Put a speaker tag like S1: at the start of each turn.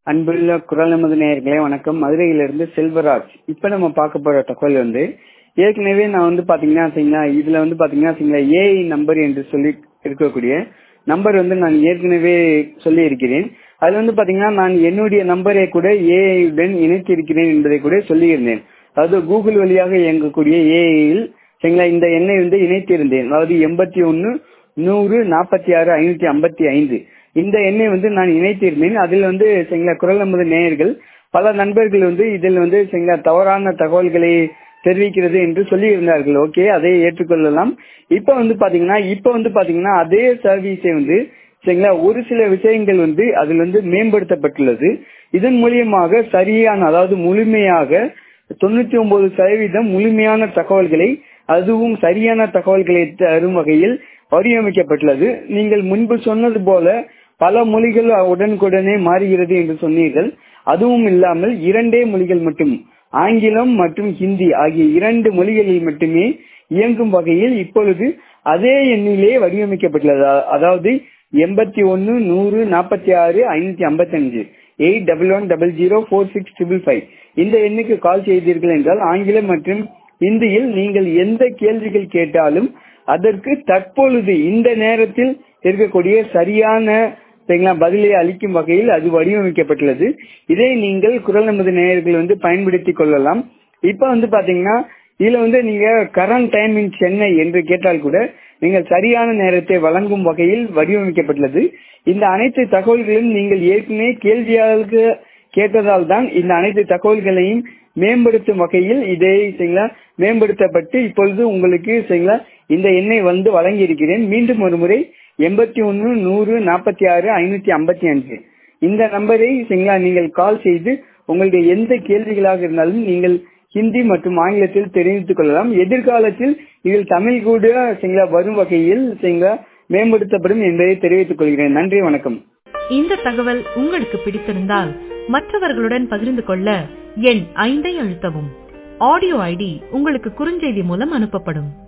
S1: அன்புள்ள குரல் நமது நேயர்களே வணக்கம் மதுரையிலிருந்து செல்வராஜ் இப்ப நம்ம பார்க்க போற தகவல் வந்து ஏற்கனவே நான் வந்து பாத்தீங்கன்னா சரிங்களா இதுல வந்து பாத்தீங்கன்னா சரிங்களா ஏஐ நம்பர் என்று சொல்லி இருக்கக்கூடிய நம்பர் வந்து நான் ஏற்கனவே சொல்லி இருக்கிறேன் அதுல வந்து பாத்தீங்கன்னா நான் என்னுடைய நம்பரை கூட ஏஐ உடன் இணைத்து இருக்கிறேன் என்பதை கூட சொல்லியிருந்தேன் அதாவது கூகுள் வழியாக இயங்கக்கூடிய ஏஐயில் சரிங்களா இந்த எண்ணை வந்து இணைத்திருந்தேன் அதாவது எண்பத்தி ஒன்னு நூறு நாற்பத்தி ஆறு ஐநூத்தி ஐம்பத்தி ஐந்து இந்த எண்ணை வந்து நான் இணைத்திருந்தேன் அதில் வந்து சரிங்களா குரல் நமது நேயர்கள் பல நண்பர்கள் வந்து இதில் வந்து சரிங்களா தவறான தகவல்களை தெரிவிக்கிறது என்று சொல்லி இருந்தார்கள் ஓகே அதை ஏற்றுக்கொள்ளலாம் இப்ப வந்து பாத்தீங்கன்னா இப்ப வந்து பாத்தீங்கன்னா அதே சர்வீஸை வந்து சரிங்களா ஒரு சில விஷயங்கள் வந்து அதில் வந்து மேம்படுத்தப்பட்டுள்ளது இதன் மூலியமாக சரியான அதாவது முழுமையாக தொண்ணூத்தி ஒன்பது சதவீதம் முழுமையான தகவல்களை அதுவும் சரியான தகவல்களை தரும் வகையில் வடிவமைக்கப்பட்டுள்ளது நீங்கள் முன்பு சொன்னது போல பல மொழிகள் உடனுக்குடனே மாறுகிறது என்று சொன்னீர்கள் அதுவும் இல்லாமல் இரண்டே மொழிகள் மட்டும் ஆங்கிலம் மற்றும் ஹிந்தி ஆகிய இரண்டு மொழிகளில் மட்டுமே இயங்கும் வகையில் இப்பொழுது அதே எண்ணிலே வடிவமைக்கப்பட்டுள்ளது அதாவது எண்பத்தி ஒன்னு நூறு நாற்பத்தி ஆறு ஐநூத்தி ஐம்பத்தி அஞ்சு eight double one double zero four six triple five இந்த எண்ணுக்கு கால் செய்தீர்கள் என்றால் ஆங்கிலம் மற்றும் இந்தியில் நீங்கள் எந்த கேள்விகள் கேட்டாலும் அதற்கு தற்பொழுது இந்த நேரத்தில் இருக்கக்கூடிய சரியான பதிலை அளிக்கும் வகையில் அது வடிவமைக்கப்பட்டுள்ளது இதை நீங்கள் குரல் நமது நேயர்கள் வந்து பயன்படுத்திக் கொள்ளலாம் இப்ப வந்து பாத்தீங்கன்னா இதுல வந்து நீங்க கரண்ட் டைம் இன் சென்னை என்று கேட்டால் கூட நீங்கள் சரியான நேரத்தை வழங்கும் வகையில் வடிவமைக்கப்பட்டுள்ளது இந்த அனைத்து தகவல்களையும் நீங்கள் ஏற்கனவே கேள்வியாளருக்கு கேட்டதால் தான் இந்த அனைத்து தகவல்களையும் மேம்படுத்தும் வகையில் இதை சரிங்களா மேம்படுத்தப்பட்டு இப்பொழுது உங்களுக்கு சரிங்களா இந்த எண்ணை வந்து வழங்கி இருக்கிறேன் மீண்டும் ஒரு முறை எண்பத்தி ஒன்னு நூறு நாற்பத்தி ஆறு ஐநூத்தி ஐம்பத்தி அஞ்சு இந்த நம்பரை சரிங்களா நீங்கள் கால் செய்து உங்களுடைய எந்த கேள்விகளாக இருந்தாலும் நீங்கள் ஹிந்தி மற்றும் ஆங்கிலத்தில் தெரிவித்துக் கொள்ளலாம் எதிர்காலத்தில் இதில் தமிழ் கூட சரிங்களா வரும் வகையில் சரிங்களா மேம்படுத்தப்படும் என்பதை தெரிவித்துக் கொள்கிறேன் நன்றி வணக்கம்
S2: இந்த தகவல் உங்களுக்கு பிடித்திருந்தால் மற்றவர்களுடன் பகிர்ந்து கொள்ள எண் ஐந்தை அழுத்தவும் ஆடியோ ஐடி உங்களுக்கு குறுஞ்செய்தி மூலம் அனுப்பப்படும்